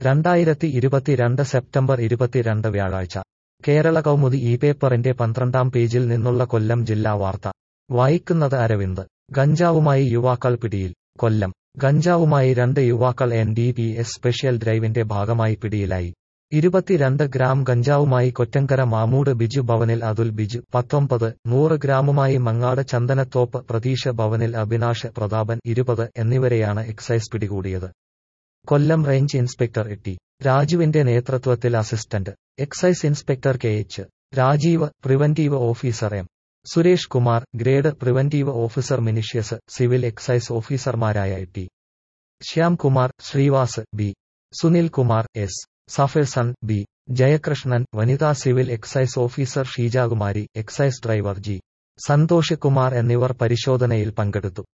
രണ്ടായിരത്തി ഇരുപത്തിരണ്ട് സെപ്റ്റംബർ ഇരുപത്തിരണ്ട് വ്യാഴാഴ്ച കേരള കൗമുദി ഈ പേപ്പറിന്റെ പന്ത്രണ്ടാം പേജിൽ നിന്നുള്ള കൊല്ലം ജില്ലാ വാർത്ത വായിക്കുന്നത് അരവിന്ദ് ഗഞ്ചാവുമായി യുവാക്കൾ പിടിയിൽ കൊല്ലം ഗഞ്ചാവുമായി രണ്ട് യുവാക്കൾ N D P S special ഡ്രൈവിന്റെ ഭാഗമായി പിടിയിലായി ഇരുപത്തിരണ്ട് ഗ്രാം ഗഞ്ചാവുമായി കൊറ്റങ്കര മാമൂട് ബിജു ഭവനിൽ അതുൽ ബിജു പത്തൊമ്പത് നൂറ് ഗ്രാമുമായി മങ്ങാട് ചന്ദനത്തോപ്പ് പ്രതീഷ് ഭവനിൽ അഭിനാഷ് പ്രതാപൻ ഇരുപത് എന്നിവരെയാണ് എക്സൈസ് പിടികൂടിയത് കൊല്ലം റേഞ്ച് ഇൻസ്പെക്ടർ ടി രാജുവിന്റെ നേതൃത്വത്തിൽ assistant excise inspector K H Rajeev preventive officer M Suresh Kumar grade preventive officer മിനിഷ്യസ് സിവിൽ എക്സൈസ് ഓഫീസർമാരായ T Shyamkumar Sreevas B Sunil Kumar S സഫിർസൺ ബി ജയകൃഷ്ണൻ വനിതാ civil excise officer Sheejakumari excise driver G Santhosh Kumar എന്നിവർ പരിശോധനയിൽ പങ്കെടുത്തു